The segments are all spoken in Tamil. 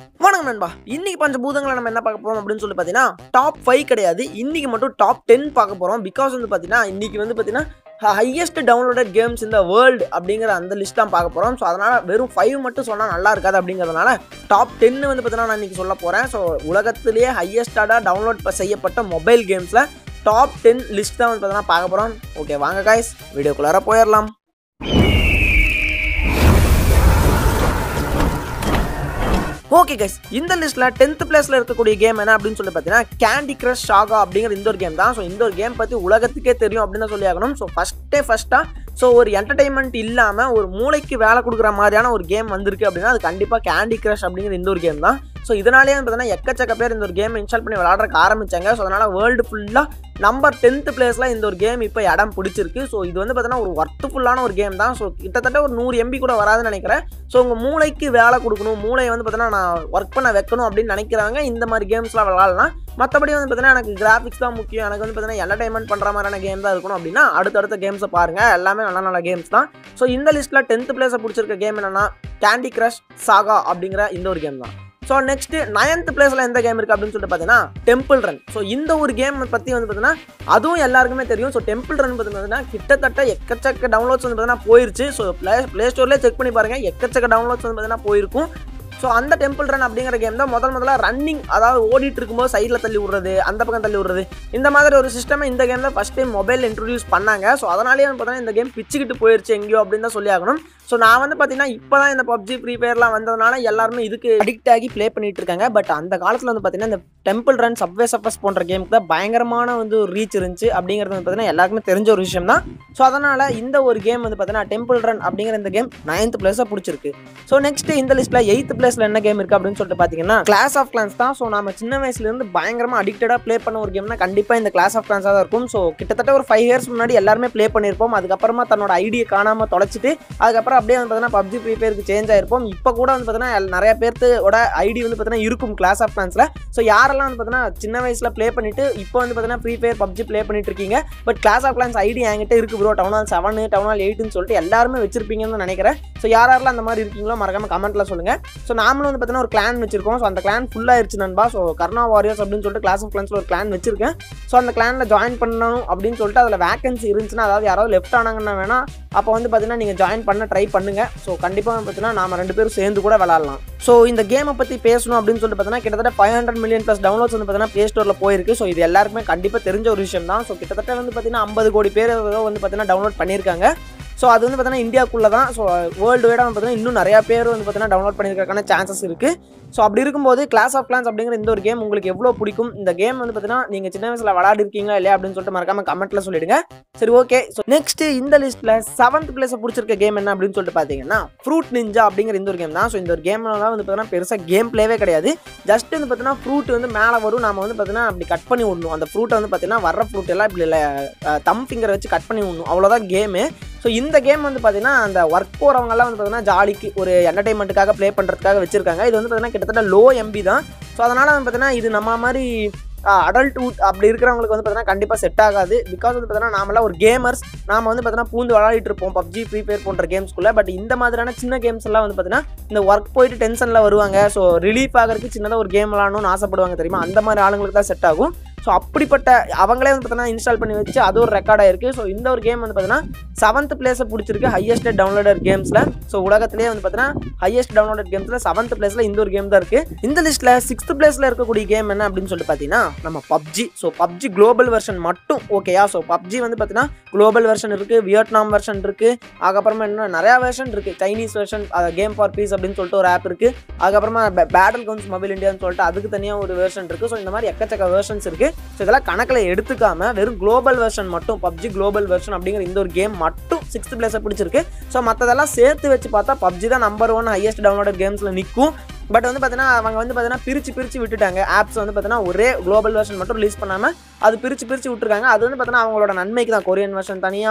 வணக்கம் நண்பா இன்னைக்கு பஞ்ச பூதங்களை நம்ம என்ன பார்க்க போறோம் அப்படின்னு சொல்லி பார்த்தீங்கன்னா டாப் ஃபைவ் கிடையாது இன்னைக்கு மட்டும் டாப் டென் பார்க்க போறோம் பிகாஸ் வந்து பார்த்தீங்கன்னா இன்னைக்கு வந்து பார்த்தீங்கன்னா ஹையஸ்ட் டவுன்லோடட் கேம்ஸ் இந்த வேர்ல்டு அப்படிங்கிற அந்த லிஸ்ட் தான் பார்க்க போறோம் ஸோ அதனால வெறும் ஃபைவ் மட்டும் சொன்னால் நல்லா இருக்காது அப்படிங்கிறதுனால டாப் டென்னு வந்து பார்த்தீங்கன்னா நான் இன்னைக்கு சொல்ல போறேன் ஸோ உலகத்திலேயே ஹையஸ்டாக டவுன்லோட் செய்யப்பட்ட மொபைல் கேம்ஸில் டாப் டென் லிஸ்ட் தான் வந்து பார்த்தீங்கன்னா பார்க்க போறோம் ஓகே வாங்க காய்ஸ் வீடியோக்குள்ளார போயிடலாம் ஓகே கைஸ் இந்த லிஸ்ட்ல டென்த் பிளேஸ்ல இருக்கக்கூடிய கேம் என்ன அப்படின்னு சொல்லி பார்த்தீங்கன்னா கேண்டி கிரஷ் ஷாகா அப்படிங்கிற இந்த ஒரு கேம் தான் ஸோ இந்த ஒரு கேம் பத்தி உலகத்துக்கே தெரியும் அப்படின்னு சொல்லி ஆகணும் ஸோ ஃபர்ஸ்டே ஃபர்ஸ்டா ஸோ ஒரு என்டர்டைன்மெண்ட் இல்லாமல் ஒரு மூளைக்கு வேலை கொடுக்குற மாதிரியான ஒரு கேம் வந்திருக்கு அப்படின்னா அது கண்டிப்பாக கேண்டி கிரஷ் அப்படிங்கிற இந்த ஒரு கேம் தான் ஸோ இதனாலேயே வந்து பார்த்தீங்கன்னா எக்கச்சக்க பேர் இந்த ஒரு கேம் இன்ஸ்டால் பண்ணி விளாட்றக்கு ஆரம்பிச்சாங்க ஸோ அதனால் வேர்ல்டு ஃபுல்லாக நம்பர் டென்த் பிளேஸில் இந்த ஒரு கேம் இப்போ இடம் பிடிச்சிருக்கு ஸோ இது வந்து பார்த்தீங்கன்னா ஒரு ஒர்த்துஃபுல்லான ஒரு கேம் தான் ஸோ கிட்டத்தட்ட ஒரு நூறு எம்பி கூட வராதுன்னு நினைக்கிறேன் ஸோ உங்கள் மூளைக்கு வேலை கொடுக்கணும் மூளையை வந்து பார்த்தீங்கன்னா நான் ஒர்க் பண்ண வைக்கணும் அப்படின்னு நினைக்கிறாங்க இந்த மாதிரி கேம்ஸ்லாம் விளாட்லாம் மற்றபடி வந்து பார்த்தீங்கன்னா எனக்கு கிராஃபிக்ஸ் தான் முக்கியம் எனக்கு வந்து பார்த்தீங்கன்னா என்டர்டைன்மெண்ட் பண்ணுற மாதிரியான கேம் தான் இருக்கணும் அப்படின்னா அடுத்தடுத்த கேம்ஸை பாருங்கள் எல்லாமே நல்ல நல்ல கேம்ஸ் தான் ஸோ இந்த லிஸ்ட்டில் டென்த் பிளேஸை பிடிச்சிருக்க கேம் என்னன்னா கேண்டி கிரஷ் சாகா அப்படிங்கிற இந்த ஒரு கேம் தான் ஸோ நெக்ஸ்ட் நயன்த் பிளேஸில் எந்த கேம் இருக்குது அப்படின்னு சொல்லிட்டு பார்த்தீங்கன்னா டெம்பிள் ரன் ஸோ இந்த ஒரு கேம் பற்றி வந்து பார்த்தீங்கன்னா அதுவும் எல்லாருக்குமே தெரியும் ஸோ டெம்பிள் ரன் பார்த்தீங்கன்னா கிட்டத்தட்ட எக்கச்சக்க டவுன்லோட்ஸ் வந்து பார்த்தீங்கன்னா போயிருச்சு ஸோ ப்ளே ப்ளே ஸ்டோர்லேயே செக் பண்ணி பாருங்கள் எக்கச்சக்க டவுன்லோட்ஸ் வந்து பார்த்தீங்கன்னா போயிருக்கும் ஸோ அந்த டெம்பிள் ரன் அப்படிங்கிற கேம் தான் முதல் முதல்ல ரன்னிங் அதாவது ஓடிட்டு இருக்கும்போது சைடில் தள்ளி விடுறது அந்த பக்கம் தள்ளி விடுறது இந்த மாதிரி ஒரு சிஸ்டமை இந்த கேம் தான் ஃபஸ்ட் டைம் மொபைல் இன்ட்ரடியூஸ் பண்ணாங்க ஸோ அதனாலேயே வந்து பார்த்தீங்கன்னா இந்த கேம் பிச்சுக்கிட்டு போயிருச்சு எங்கேயோ அப்படின்னு தான் சொல்லி ஆகணும் ஸோ நான் வந்து பார்த்தீங்கன்னா இப்போ தான் இந்த பப்ஜி ஃப்ரீ ஃபயர்லாம் வந்ததுனால எல்லாருமே இதுக்கு அடிக்ட் ஆகி ப்ளே பண்ணிட்டு இருக்காங்க பட் அந்த காலத்தில் வந்து பார்த்தீங்கன்னா இந்த டெம்பிள் ரன் சப்வே சப்பஸ் போன்ற கேமுக்கு தான் பயங்கரமான வந்து ஒரு ரீச் இருந்துச்சு அப்படிங்கிறது வந்து பார்த்தீங்கன்னா எல்லாருக்குமே தெரிஞ்ச ஒரு விஷயம் தான் ஸோ அதனால் இந்த ஒரு கேம் வந்து பார்த்தீங்கன்னா டெம்பிள் ரன் அப்படிங்கிற இந்த கேம் நைன்த் பிளேஸாக பிடிச்சிருக்கு ஸோ நெக்ஸ்ட் இந்த லிஸ்ட்டில் எயித் பிளேஸில் என்ன கேம் இருக்குது அப்படின்னு சொல்லிட்டு பார்த்தீங்கன்னா கிளாஸ் ஆஃப் கிளான்ஸ் தான் ஸோ நம்ம சின்ன வயசுலேருந்து பயங்கரமாக அடிக்டடாக ப்ளே பண்ண ஒரு கேம்னா கண்டிப்பாக இந்த கிளாஸ் ஆஃப் கிளான்ஸாக தான் இருக்கும் ஸோ கிட்டத்தட்ட ஒரு ஃபைவ் இயர்ஸ் முன்னாடி எல்லாருமே ப்ளே பண்ணியிருப்போம் அதுக்கப்புறமா தன்னோட ஐடியை காணாமல் தொலைச்சிட்டு அதுக்கப்புறம் அப்படியே வந்து பார்த்தீங்கன்னா பப்ஜி ஃப்ரீ ஃபயருக்கு சேஞ்ச் ஆயிருப்போம் இப்போ கூட வந்து பார்த்தீங்கன்னா நிறைய பேர்த்தோட ஐடி வந்து பார்த்தீங்கன்னா இருக்கும் கிளாஸ் ஆஃப் கிளான்ஸில் ஸோ யாரெல்லாம் வந்து பார்த்தீங்கன்னா சின்ன வயசில் ப்ளே பண்ணிட்டு இப்போ வந்து பார்த்தீங்கன்னா ஃப்ரீ ஃபயர் பப்ஜி ப்ளே பண்ணிட்டு இருக்கீங்க but Clash of Clans ID என்கிட்ட இருக்கு bro town hall seven town hall எயிட்னு சொல்லிட்டு எல்லாருமே வச்சிருப்பீங்கன்னு நினைக்கிறேன் ஸோ யார் யாரெல்லாம் அந்த மாதிரி இருக்கீங்களோ மறக்காம கமெண்ட்ல சொல்லுங்க ஸோ நாமளும் வந்து பார்த்தீங்கன்னா ஒரு கிளான் வச்சிருக்கோம் ஸோ அந்த கிளான் ஃபுல்லாயிருச்சு நண்பா ஸோ கர்ணா வாரியர்ஸ் அப்படின்னு சொல்லிட்டு கிளாஸ் ஆஃப் கிளான்ஸில் ஒரு கிளான் வச்சிருக்கேன் ஸோ அந்த கிளானில் ஜாயின் பண்ணணும் அப்படின்னு சொல்லிட்டு அதில் வேகன்சி இருந்துச்சுன்னா அதாவது யாராவது லெஃப்ட் ஆனாங்கன்னா வேணா அப்போ வந்து பார்த்தீங்கன்னா நீங்கள் ஜாயின் பண்ண ட்ரை பண்ணுங்க ஸோ கண்டிப்பாக பார்த்தீங்கன்னா நாம ரெண்டு பேரும் சேர்ந்து கூட விளாட்லாம் ஸோ இந்த கேமை பற்றி பேசணும் அப்படின்னு சொல்லிட்டு பார்த்தீங்கன்னா கிட்டத்தட்ட five hundred million plus downloads வந்து பார்த்தீங்கன்னா ப்ளே ஸ்டோரில் போயிருக்கு ஸோ இது எல்லாருக்குமே கண்டிப்பாக தெரிஞ்ச ஒரு விஷயம் தான் ஸோ கிட்டத்தட்ட வந்து பார்த்தீங்கன்னா ஐம்பது கோடி பேர் ஏதோ வந்து பார்த்தீங்கன்னா டவுன்லோட் பண்ணியிருக்காங்க ஸோ அது வந்து பார்த்தீங்கன்னா இந்தியாக்குள்ளே தான் ஸோ வேர்ல்டு வைடாக வந்து பார்த்தீங்கன்னா இன்னும் நிறையா பேர் வந்து பார்த்தீங்கன்னா டவுன்லோட் பண்ணியிருக்கான சான்சஸ் இருக்குது ஸோ அப்படி இருக்கும்போது கிளாஸ் ஆஃப் கிளான்ஸ் அப்படிங்கிற இந்த ஒரு கேம் உங்களுக்கு எவ்வளோ பிடிக்கும் இந்த கேம் வந்து பார்த்தீங்கன்னா நீங்கள் சின்ன வயசில் விளாடிருக்கீங்களா இல்லையா அப்படின்னு சொல்லிட்டு மறக்காம கமெண்ட்டில் சொல்லிடுங்க சரி ஓகே ஸோ நெக்ஸ்ட் இந்த லிஸ்ட்டில் செவன்த் பிளேஸை பிடிச்சிருக்க கேம் என்ன அப்படின்னு சொல்லிட்டு பார்த்தீங்கன்னா ஃப்ரூட் நிஞ்சா அப்படிங்கிற இந்த ஒரு கேம் தான் ஸோ இந்த ஒரு கேம்லாம் வந்து பார்த்தீங்கன்னா பெருசாக கேம் பிளேவே கிடையாது ஜஸ்ட் வந்து பார்த்தீங்கன்னா ஃப்ரூட் வந்து மேலே வரும் நாம வந்து பார்த்தீங்கன்னா அப்படி கட் பண்ணி விடணும் அந்த ஃப்ரூட்டை வந்து பார்த்தீங்கன்னா வர்ற ஃப்ரூட் எல்லாம் இப்படி இல்லை தம் ஃபிங்கரை வச்சு கட் பண்ணி விடணும் அவ்வளோதான் கேமு ஸோ இந்த கேம் வந்து பார்த்தீங்கன்னா அந்த ஒர்க் போகிறவங்கலாம் வந்து பார்த்தீங்கன்னா ஜாலிக்கு ஒரு என்டர்டைன்மெண்ட்டுக்காக ப்ளே பண்ணுறதுக்காக வச்சிருக்காங்க இது வந்து பார்த்தீங்கன்னா கிட்டத்தட்ட லோ எம்பி தான் ஸோ அதனால் வந்து பார்த்தீங்கன்னா இது நம்ம மாதிரி அடல்ட்ஹுட் அப்படி இருக்கிறவங்களுக்கு வந்து பார்த்தீங்கன்னா கண்டிப்பாக செட் ஆகாது பிகாஸ் வந்து பார்த்தீங்கன்னா நாமெல்லாம் ஒரு கேமர்ஸ் நாம வந்து பார்த்தீங்கன்னா பூந்து விளையாடிட்டு இருப்போம் பப்ஜி ஃப்ரீ ஃபயர் போன்ற கேம்ஸ்குள்ளே பட் இந்த மாதிரியான சின்ன கேம்ஸ் எல்லாம் வந்து பார்த்தீங்கன்னா இந்த ஒர்க் போயிட்டு டென்ஷனில் வருவாங்க ஸோ ரிலீஃப் ஆகிறதுக்கு சின்னதாக ஒரு கேம் விளாடணும்னு ஆசைப்படுவாங்க தெரியுமா அந்த மாதிரி ஆளுங்களுக்கு தான் செட் ஆகும் ஸோ அப்படிப்பட்ட அவங்களே வந்து பார்த்தீங்கன்னா இன்ஸ்டால் பண்ணி வச்சு அது ஒரு ரெக்கார்ட் ஆயிருக்கு ஸோ இந்த ஒரு கேம் வந்து பார்த்தீங்கன்னா செவன்த் பிளேஸை பிடிச்சிருக்கு ஹையஸ்ட் டவுன்லோடர் கேம்ஸில் ஸோ உலகத்திலே வந்து பார்த்தீங்கன்னா ஹையஸ்ட் டவுன்லோடட் கேம்ஸில் செவன்த் பிளேஸில் இந்த ஒரு கேம் தான் இருக்குது இந்த லிஸ்ட்டில் சிக்ஸ்த் பிளேஸில் இருக்கக்கூடிய கேம் என்ன அப்படின்னு சொல்லிட்டு பார்த்தீங்கன்னா நம்ம PUBG so PUBG global version மட்டும் ஓகேயா ஸோ பப்ஜி வந்து பார்த்தீங்கன்னா குளோபல் வெர்ஷன் இருக்குது வியட்நாம் வெர்ஷன் இருக்குது அதுக்கப்புறமா இன்னும் நிறையா வெர்ஷன் இருக்குது Chinese version Game for Peace அப்படின்னு சொல்லிட்டு ஒரு ஆப் இருக்குது அதுக்கப்புறமா பேட்டில் கவுன்ஸ் மொபைல் இந்தியான்னு சொல்லிட்டு அதுக்கு தனியாக ஒரு வெர்ஷன் இருக்குது ஸோ இந்த மாதிரி எக்கச்சக்க வெர்ஷன்ஸ் இருக்குது ஸோ இதெல்லாம் கணக்கில் எடுத்துக்காம வெறும் குளோபல் வெர்ஷன் மட்டும் பப்ஜி குளோபல் வெர்ஷன் அப்படிங்கிற இந்த ஒரு கேம் மட்டும் சிக்ஸ்த் பிளேஸை பிடிச்சிருக்கு ஸோ மற்றதெல்லாம் சேர்த்து வச்சு பார்த்தா பப்ஜி தான் நம்பர் ஒன் ஹையஸ்ட் டவுன்லோடட் கேம்ஸில் நிற்கும் பட் வந்து பார்த்தீங்கன்னா அவங்க வந்து பார்த்தீங்கன்னா பிரித்து பிரித்து விட்டுட்டாங்க ஆப்ஸ் வந்து பார்த்தீங்கன்னா ஒரே குளோபல் வெர்ஷன் மட்டும் ரிலீஸ் பண்ணாமல் அது பிரித்து பிரித்து விட்டுருக்காங்க அது வந்து பார்த்தீங்கன்னா அவங்களோட நன்மைக்கு தான் கொரியன் வெர்ஷன் தனியாக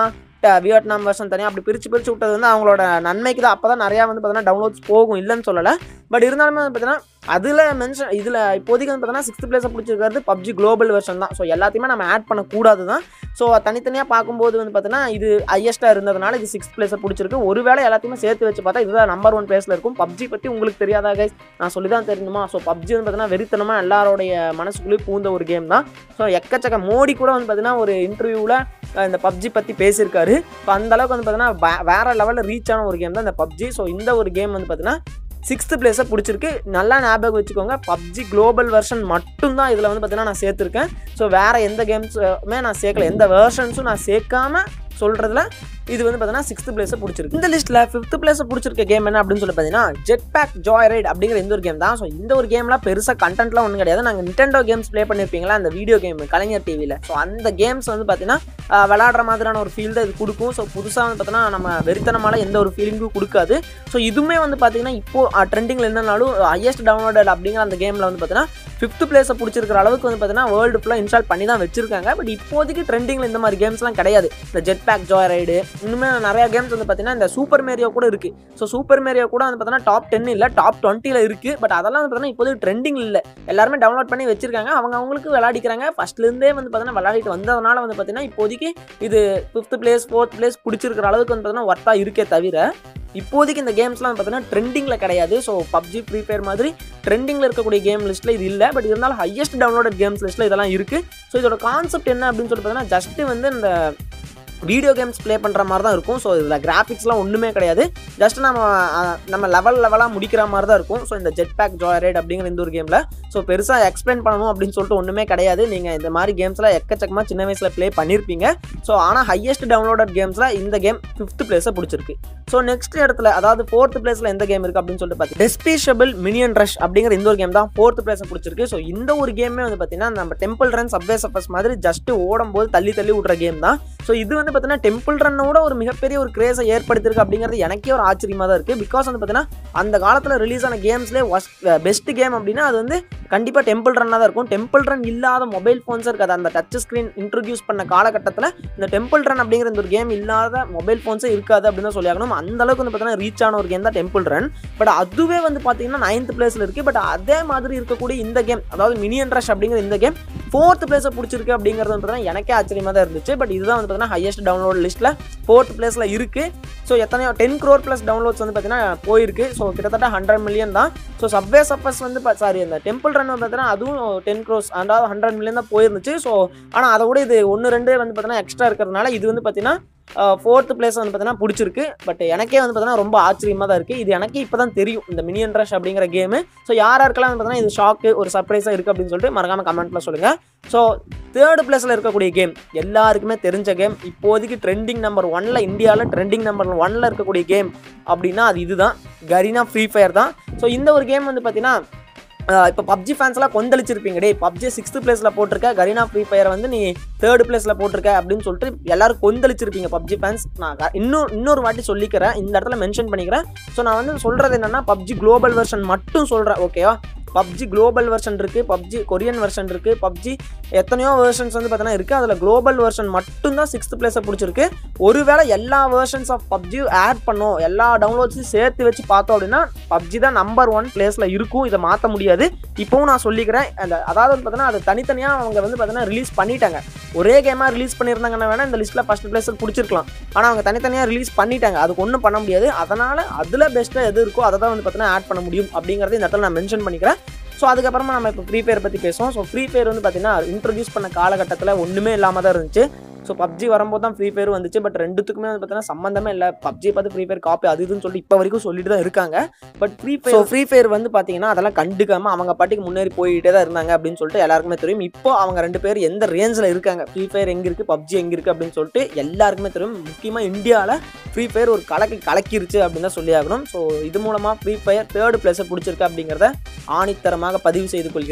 பட் வியட்நாம் வெர்ஷன் தனியாக அப்படி பிரித்து பிரித்து விட்டது வந்து அவங்களோட நன்மைக்கு தான் அப்போ தான் நிறையா வந்து பார்த்தீங்கன்னா டவுன்லோட்ஸ் போகும் இல்லைன்னு சொல்லலை பட் இருந்தாலுமே வந்து பார்த்தீங்கன்னா அதில் மென்ஷன் இதில் இப்போதைக்கு வந்து பார்த்தீங்கன்னா சிக்ஸ்த் பிளேஸை பிடிச்சிருக்கிறது பப்ஜி குளோபல் வெர்ஷன் தான் ஸோ எல்லாத்தையுமே நம்ம ஆட் பண்ணக்கூடாது தான் ஸோ தனித்தனியாக பார்க்கும்போது வந்து பார்த்தீங்கன்னா இது ஹையஸ்ட்டாக இருந்ததுனால இது சிக்ஸ்த் பிளேஸை பிடிச்சிருக்கு ஒருவேளை எல்லாத்தையுமே சேர்த்து வச்சு பார்த்தா இதுதான் நம்பர் ஒன் பிளேஸில் இருக்கும் பப்ஜி பற்றி உங்களுக்கு தெரியாதா கைஸ் நான் சொல்லி தான் தெரியணுமா ஸோ பப்ஜி வந்து பார்த்தீங்கன்னா வெறித்தனமாக எல்லாரோடைய மனசுக்குள்ளேயும் பூந்த ஒரு கேம் தான் ஸோ எக்கச்சக்க மோடி கூட வந்து பார்த்தீங்கன்னா ஒரு இன்டர்வியூவில் இந்த பப்ஜி பற்றி பேசியிருக்காரு இப்போ அந்த அளவுக்கு வந்து பார்த்தீங்கன்னா வே- வேற லெவலில் ரீச் ஆன ஒரு கேம் தான் இந்த பப்ஜி ஸோ இந்த ஒரு கேம் வந்து பார்த்தீங்கன்னா சிக்ஸ்த் பிளேஸை பிடிச்சிருக்கு நல்லா ஞாபகம் வச்சுக்கோங்க பப்ஜி குளோபல் வெர்ஷன் மட்டும்தான் இதில் வந்து பார்த்தீங்கன்னா நான் சேர்த்துருக்கேன் ஸோ வேறு எந்த கேம்ஸுமே நான் சேர்க்கல எந்த வெர்ஷன்ஸும் நான் சேர்க்காம சொல்கிறதுல இது வந்து பார்த்தீங்கன்னா சிக்ஸ்த் பிளேஸை பிடிச்சிருக்கு இந்த லிஸ்ட்டில் ஃபிஃப்த் பிளேஸை பிடிச்சிருக்க கேம் என்ன அப்படின்னு சொல்லி பார்த்தீங்கன்னா ஜெட் பேக் ஜாய் ரைட் அப்படிங்கிற இந்த ஒரு கேம் தான் ஸோ இந்த ஒரு கேம்லாம் பெருசாக கண்டென்ட்லாம் ஒன்றும் கிடையாது நாங்கள் நிட்டெண்டோ கேம்ஸ் ப்ளே பண்ணியிருப்பீங்களா அந்த வீடியோ கேம் கலைஞர் டிவியில் ஸோ அந்த கேம்ஸ் வந்து பார்த்தீங்கன்னா ஆஹ், விளையாடுற மாதிரியான ஒரு ஃபீல் தான் இது கொடுக்கும் ஸோ புதுசாக வந்து பார்த்தீங்கன்னா நம்ம வெறித்தனமால எந்த ஒரு ஃபீலிங்கும் கொடுக்காது ஸோ இதுவுமே வந்து பார்த்தீங்கன்னா இப்போ ட்ரெண்டிங்கில் என்னன்னாலும் ஹையஸ்ட் டவுன்லோடட் அப்படிங்கிற அந்த கேமில் வந்து பார்த்தீங்கன்னா ஃபிஃப்த் பிளேஸை பிடிச்சிருக்கிற அளவுக்கு வந்து பார்த்தீங்கன்னா வேர்ல்டு ஃபுல்லாக இன்ஸ்டால் பண்ணி தான் வச்சிருக்காங்க பட் இப்போதைக்கு ட்ரெண்டிங்கில் இந்த மாதிரி கேம்ஸ்லாம் கிடையாது இந்த ஜெட் பேக் ஜாய் ரைடு இன்னுமே நிறைய கேம்ஸ் வந்து பார்த்தீங்கன்னா இந்த சூப்பர் மேரியோ கூட இருக்குது ஸோ சூப்பர் மேரியோ கூட வந்து பார்த்தீங்கன்னா டாப் டென் இல்லை டாப் டுவெண்ட்டியில் இருக்குது பட் அதெல்லாம் வந்து பார்த்தீங்கன்னா இப்போதைக்கு ட்ரெண்டிங் இல்லை எல்லாருமே டவுன்லோட் பண்ணி வச்சிருக்காங்க அவங்க அவங்களுக்கு விளையாடிக்கிறாங்க ஃபர்ஸ்ட்லேருந்தே வந்து பார்த்தீங்கன்னா விளையாடிட்டு வந்ததுனால வந்து பார்த்தீங்கன்னா இப்போதைக்கு இது ஃபிஃப்த் பிளேஸ் ஃபோர்த் பிளேஸ் பிடிச்சிருக்கிற அளவுக்கு வந்து பார்த்தீங்கன்னா ஒர்த்தாக இருக்கே தவிர இப்போதைக்கு இந்த கேம்ஸ்லாம் பார்த்தீங்கன்னா ட்ரெண்டிங்கில் கிடையாது ஸோ பப்ஜி ஃப்ரீ ஃபயர் மாதிரி ட்ரெண்டிங்கில் இருக்கக்கூடிய கேம் லிஸ்ட்டில் இது இல்லை பட் இருந்தாலும் ஹையஸ்ட் டவுன்லோடட் கேம்ஸ் லிஸ்ட்டில் இதெல்லாம் இருக்குது ஸோ இதோட கான்செப்ட் என்ன அப்படின்னு சொல்லி பார்த்தீங்கன்னா ஜஸ்ட்டு வந்து இந்த வீடியோ கேம்ஸ் ப்ளே பண்ணுற மாதிரி தான் இருக்கும் ஸோ இதில் கிராஃபிக்ஸ்லாம் ஒன்றுமே கிடையாது ஜஸ்ட் நம்ம அஹ், நம்ம லெவல் லெவலாக முடிக்கிற மாதிரி தான் இருக்கும் ஸோ இந்த ஜெட் பேக் ஜாய் ரைட் அப்படிங்கிற இந்த ஒரு கேமில் ஸோ பெருசாக எக்ஸ்பிளைன் பண்ணணும் அப்படின்னு சொல்லிட்டு ஒன்றுமே கிடையாது நீங்கள் இந்த மாதிரி கேம்ஸ்லாம் எக்கச்சக்கமாக சின்ன வயசில் ப்ளே பண்ணியிருப்பீங்க ஸோ ஆனால் ஹையஸ்ட் டவுன்லோடட் கேம்ஸில் இந்த கேம் ஃபிஃப்த் பிளேஸை பிடிச்சிருக்கு ஸோ நெக்ஸ்ட் இடத்துல அதாவது ஃபோர்த் பிளேஸில் எந்த கேம் இருக்குது அப்படின்னு சொல்லிட்டு பார்த்தீங்கன்னா டெஸ்பீஷபிள் மினியன் ரஷ் அப்படிங்கிற இந்த ஒரு கேம் தான் ஃபோர்த் பிளேஸை பிடிச்சிருக்கு ஸோ இந்த ஒரு கேமே வந்து பார்த்தீங்கன்னா நம்ம டெம்பிள் ரன் சப்வே சப்பஸ் மாதிரி ஜஸ்ட் ஓடும்போது தள்ளி தள்ளி விட்ற கேம் தான் ஸோ இது வந்து பார்த்தீங்கன்னா டெம்பிள் ரன்னோட ஒரு மிகப்பெரிய ஒரு கிரேஸை ஏற்படுத்திருக்கு அப்படிங்கிறது எனக்கே ஒரு ஆச்சரியமாக தான் இருக்குது பிகாஸ் வந்து பார்த்தீங்கன்னா அந்த காலத்தில் ரிலீஸ் ஆன கேம்ஸ்லேயே பெஸ்ட் கேம் அப்படின்னா அது வந்து கண்டிப்பாக டெம்பிள் ரன்னாக தான் இருக்கும் டெம்பிள் ரன் இல்லாத மொபைல் ஃபோன்ஸ் இருக்காது அந்த டச் ஸ்க்ரீன் இன்ட்ரடியூஸ் பண்ண காலகட்டத்தில் இந்த டெம்பிள் ரன் அப்படிங்கிற இந்த ஒரு கேம் இல்லாத மொபைல் ஃபோன்ஸே இருக்காது அப்படின்னு தான் சொல்லி ஆகணும் அந்த அளவுக்கு வந்து பார்த்தீங்கன்னா ரீச் ஆன ஒரு கேம் தான் டெம்பிள் ரன் பட் அதுவே வந்து பார்த்தீங்கன்னா நைன்த் பிளேஸில் இருக்குது பட் அதே மாதிரி இருக்கக்கூடிய இந்த கேம் அதாவது மினியன் ரஷ் அப்படிங்கிற இந்த கேம் ஃபோர்த் பிளேஸை பிடிச்சிருக்கு அப்படிங்கிறது வந்து பார்த்தீங்கன்னா எனக்கே ஆச்சரியமாக தான் இருந்துச்சு பட் இதுதான் வந்து பார்த்தீங்கன்னா ஹையஸ்ட் டவுன்லோட் லிஸ்ட்டில் ஃபோர்த் பிளேஸில் இருக்குது ஸோ எத்தனையோ டென் க்ரோர் ப்ளஸ் டவுன்லோட்ஸ் வந்து பார்த்தீங்கன்னா போயிருக்கு ஸோ கிட்டத்தட்ட ஹண்ட்ரட் மில்லியன் தான் ஸோ சப்வே சப்பஸ் வந்து சாரி அந்த டெம்பிள் ரன் வந்து பார்த்தீங்கன்னா அதுவும் டென் க்ரோஸ் அதாவது ஹண்ட்ரட் மில்லியன் தான் போயிருந்துச்சு ஸோ ஆனால் அதை விட இது ஒன்று ரெண்டு வந்து பார்த்தீங்கன்னா எக்ஸ்ட்ரா இருக்கிறதுனால இது வந்து பார்த்தீங்கன்னா ஃபோர்த் பிளேஸ் வந்து பார்த்தீங்கன்னா பிடிச்சிருக்கு பட் எனக்கே வந்து பார்த்தீங்கன்னா ரொம்ப ஆச்சரியமாக தான் இருக்குது இது எனக்கே இப்போ தான் தெரியும் இந்த மினியன் ரஷ் அப்படிங்கிற கேமு ஸோ யார் யாருக்கெல்லாம் வந்து பார்த்தீங்கன்னா இது ஷாக்கு ஒரு சர்ப்ரைஸாக இருக்குது அப்படின்னு சொல்லிட்டு மறக்காம கமெண்ட்டில் சொல்லுங்கள் ஸோ தேர்ட் பிளேஸில் இருக்கக்கூடிய கேம் எல்லாருக்குமே தெரிஞ்ச கேம் இப்போதைக்கு ட்ரெண்டிங் நம்பர் ஒன்ல இந்தியாவில் ட்ரெண்டிங் நம்பர் ஒன்ல இருக்கக்கூடிய கேம் அப்படின்னா அது இதுதான் கரீனா ஃப்ரீ ஃபயர் தான் ஸோ இந்த ஒரு கேம் வந்து பார்த்தீங்கன்னா இப்போ பப்ஜி ஃபேன்ஸ்லாம் கொந்தளிச்சிருப்பீங்க டே பப்ஜி சிக்ஸ்த் பிளேஸில் போட்டிருக்க கரீனா ஃப்ரீ ஃபயர் வந்து நீ தேர்ட் பிளேஸில் போட்டிருக்க அப்படின்னு சொல்லிட்டு எல்லாரும் கொந்தளிச்சிருப்பீங்க பப்ஜி ஃபேன்ஸ் நான் க- இன்னும் இன்னொரு வாட்டி சொல்லிக்கிறேன் இந்த இடத்துல மென்ஷன் பண்ணிக்கிறேன் ஸோ நான் வந்து சொல்கிறது என்னன்னா பப்ஜி குளோபல் வெர்ஷன் மட்டும் சொல்கிறேன் ஓகேவா பப்ஜி குளோபல் வெர்ஷன் இருக்குது பப்ஜி கொரியன் வெர்ஷன் இருக்குது பப்ஜி எத்தனையோ வெர்ஷன்ஸ் வந்து பார்த்தீங்கன்னா இருக்குது அதில் குளோபல் வெர்ஷன் மட்டும்தான் சிக்ஸ்த் பிளேஸை பிடிச்சிருக்கு ஒருவேளை எல்லா வெர்ஷன்ஸ் ஆஃப் பப்ஜி ஆட் பண்ணோம் எல்லா டவுன்லோட்ஸையும் சேர்த்து வச்சு பார்த்தோம் அப்படின்னா பப்ஜி தான் நம்பர் ஒன் பிளேஸில் இருக்கும் இதை மாற்ற முடியாது இப்போவும் நான் சொல்லிக்கிறேன் அந்த அதாவது வந்து பார்த்தீங்கன்னா அது தனித்தனியாக அவங்க வந்து பார்த்தீங்கன்னா ரிலீஸ் பண்ணிட்டாங்க ஒரே கேமாக ரிலீஸ் பண்ணியிருந்தாங்கன்னா வேணால் இந்த லிஸ்ட்டில் ஃபஸ்ட் பிளேஸில் பிடிச்சிருக்கலாம் ஆனால் அவங்க தனித்தனியாக ரிலீஸ் பண்ணிட்டாங்க அதுக்கு ஒன்றும் பண்ண முடியாது அதனால் அதில் பெஸ்ட்டாக எது இருக்கோ அதை தான் வந்து பார்த்தீங்கன்னா ஆட் பண்ண முடியும் அப்படிங்கிறத இந்த இடத்துல நான் மென்ஷன் பண்ணிக்கிறேன் ஸோ அதுக்கப்புறமா நம்ம இப்போ ஃப்ரீ ஃபயர் பற்றி பேசுவோம் ஸோ ஃப்ரீ ஃபயர் வந்து பார்த்தீங்கன்னா இன்ட்ரடியூஸ் பண்ண காலகட்டத்தில் ஒன்றுமே இல்லாமல் தான் இருந்துச்சு ஸோ பப்ஜி வரும்போது தான் ஃப்ரீ ஃபயர் வந்துச்சு பட் ரெண்டுத்துக்குமே வந்து பார்த்தீங்கன்னா சம்மந்தமே இல்லை பப்ஜி பார்த்து ஃப்ரீ ஃபயர் காப்பி அது இதுன்னு சொல்லி இப்போ வரைக்கும் சொல்லிட்டு தான் இருக்காங்க but Free Fire so Free Fire வந்து பார்த்தீங்கன்னா அதெல்லாம் கண்டுக்காம அவங்க பாட்டுக்கு முன்னேறி போயிட்டே தான் இருந்தாங்க அப்படின்னு சொல்லிட்டு எல்லாருக்குமே தெரியும் இப்போ அவங்க ரெண்டு பேர் எந்த ரேஞ்சில் இருக்காங்க ஃப்ரீ ஃபயர் எங்கே இருக்குது பப்ஜி எங்கே இருக்குது அப்படின்னு சொல்லிட்டு எல்லாருக்குமே தெரியும் முக்கியமாக இந்தியாவில் ஃப்ரீ ஃபயர் ஒரு கலக்கி கலக்கிருச்சு அப்படின்னு தான் சொல்லி ஆகணும் ஸோ இது மூலமாக ஃப்ரீ ஃபயர் தேர்ட் பிளேஸை பிடிச்சிருக்கு அப்படிங்கிறத ஆணித்தரமாக பதிவு செய்து கொள்கிறேன்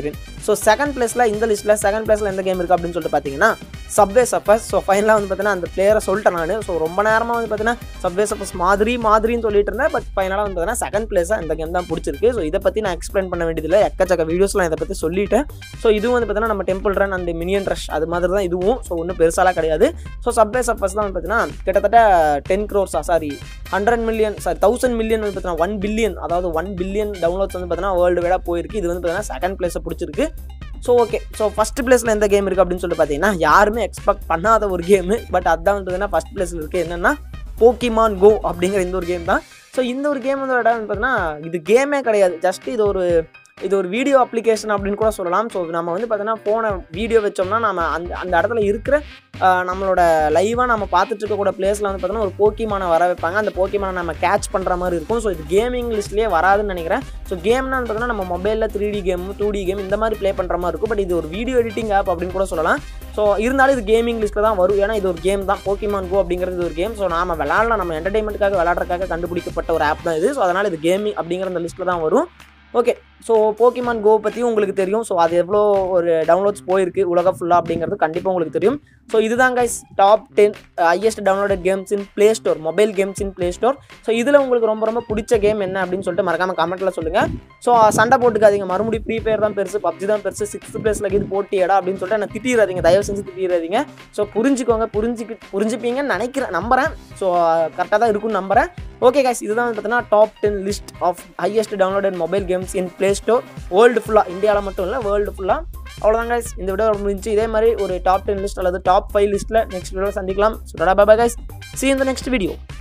ஸோ செகண்ட் பிளேஸில் இந்த லிஸ்ட்டில் செகண்ட் பிளேஸில் எந்த கேம் இருக்குது அப்படின்னு சொல்லிட்டு பார்த்தீங்கன்னா சப்வே சஃபர்ஸ் ஸோ ஃபைனலாக வந்து பார்த்தீங்கன்னா அந்த பிளேயரை சொல்லிட்டேன் நான் ஸோ ரொம்ப நேரமாக வந்து பார்த்தீங்கன்னா சப்வே சஃபர்ஸ் மாதிரி மாதிரின்னு சொல்லிட்டு இருந்தேன் பட் ஃபைனலாக வந்து பார்த்தீங்கன்னா செகண்ட் பிளேஸாக இந்த கேம் தான் பிடிச்சிருக்கு ஸோ இதை பற்றி நான் எக்ஸ்பிளைன் பண்ண வேண்டியதில்லை எக்கச்சக்க வீடியோஸ்லாம் இதை பற்றி சொல்லிட்டேன் ஸோ இதுவும் வந்து பார்த்தீங்கன்னா நம்ம டெம்பிள் ரன் அந்த மினியன் ரஷ் அது மாதிரி தான் இதுவும் ஸோ ஒன்றும் பெருசாலாம் கிடையாது ஸோ சப்வே சஃபர்ஸ் தான் வந்து பார்த்தீங்கன்னா கிட்டத்தட்ட டென் க்ரோர்ஸா sorry hundred million sorry thousand million வந்து பார்த்தீங்கன்னா ஒன் பில்லியன் அதாவது ஒன் பில்லியன் டவுன்லோட்ஸ் வந்து பார்த்தீங்கன்னா வேர்ல்டு வைடாக போயிருக்கு இது வந்து பார்த்தீங்கன்னா செகண்ட் பிளேஸை பிடிச்சிருக்கு ஸோ ஓகே ஸோ ஃபஸ்ட் பிளேஸில் எந்த கேம் இருக்குது அப்படின்னு சொல்லிட்டு பார்த்தீங்கன்னா யாருமே எக்ஸ்பெக்ட் பண்ணாத ஒரு கேமு பட் அதான் வந்து பார்த்தீங்கன்னா ஃபஸ்ட் பிளேஸில் இருக்குது என்னென்னா போக்கிமான் கோ அப்படிங்கிற இந்த ஒரு கேம் தான் ஸோ இந்த ஒரு கேம் வந்து இடம் வந்து பார்த்தீங்கன்னா இது கேமே கிடையாது ஜஸ்ட் இது ஒரு இது ஒரு வீடியோ அப்ளிகேஷன் அப்படின்னு கூட சொல்லலாம் ஸோ நம்ம வந்து பார்த்தீங்கன்னா ஃபோனை வீடியோ வச்சோம்னா நம்ம அந்த அந்த இடத்துல இருக்கிற ஆஹ், நம்மளோட லைவாக நம்ம பார்த்துட்டு இருக்கக்கூடிய பிளேஸில் வந்து பார்த்தீங்கன்னா ஒரு போக்கிமானை வர வைப்பாங்க அந்த போக்கிமானை நம்ம கேட்ச் பண்ணுற மாதிரி இருக்கும் ஸோ இது கேமிங் லிஸ்ட்லேயே வராதுன்னு நினைக்கிறேன் ஸோ கேம்னா வந்து பார்த்தீங்கன்னா நம்ம மொபைலில் three D game two D game இந்த மாதிரி ப்ளே பண்ணுற மாதிரி இருக்கும் பட் இது ஒரு வீடியோ எடிட்டிங் ஆப் அப்படின்னு கூட சொல்லலாம் ஸோ இருந்தாலும் இது கேமிங் லிஸ்ட்டில் தான் வரும் ஏன்னா இது ஒரு கேம் தான் போக்கிமான் கோ அப்படிங்கிறது ஒரு கேம் ஸோ நாம விளாட்லாம் நம்ம என்டர்டைன்மெண்ட்டுக்காக விளாட்றதுக்காக கண்டுபிடிக்கப்பட்ட ஒரு ஆப் தான் இது ஸோ அதனால் இது கேமிங் அப்படிங்கிற அந்த லிஸ்ட்டில் தான் வரும் ஓகே ஸோ போக்கிமான் கோ பற்றியும் உங்களுக்கு தெரியும் ஸோ அது எவ்வளோ ஒரு டவுன்லோட்ஸ் போயிருக்கு உலகம் ஃபுல்லாக அப்படிங்கிறது கண்டிப்பாக உங்களுக்கு தெரியும் ஸோ இதுதான் guys top ten highest downloaded games in Play Store mobile games in Play Store so இதில் உங்களுக்கு ரொம்ப ரொம்ப பிடிச்ச கேம் என்ன அப்படின்னு சொல்லிட்டு மறக்காம கமெண்ட்டில் சொல்லுங்கள் ஸோ சண்டை போட்டுக்காதீங்க மறுபடியும் ஃப்ரீ ஃபயர் தான் பெருசு பப்ஜி தான் பெருசு சிக்ஸ்த் பிளேஸில் இது போட்டியடா அப்படின்னு சொல்லிட்டு என்ன திட்டிடாதீங்க தயவு செஞ்சு திட்டிடாதீங்க ஸோ புரிஞ்சுக்கோங்க புரிஞ்சுக்கி புரிஞ்சுப்பீங்கன்னு நினைக்கிறேன் நம்புறேன் ஸோ கரெக்டாக தான் இருக்கும்னு நம்புறேன் ஓகே guys இதுதான் வந்து பார்த்தீங்கன்னா top ten list of highest downloaded mobile games in Play Store world ஃபுல்லாக இந்தியாவில் மட்டும் இல்லை வேர்ல்டு ஃபுல்லாக அவ்வளோதான் guys இந்த வீடியோ முடிஞ்சு இதே மாதிரி ஒரு டாப் டென் லிஸ்ட் அல்லது டாப் ஃபைவ் லிஸ்ட்டில் நெக்ஸ்ட் வீடியோ சந்திக்கலாம் so bye bye guys see you in the next video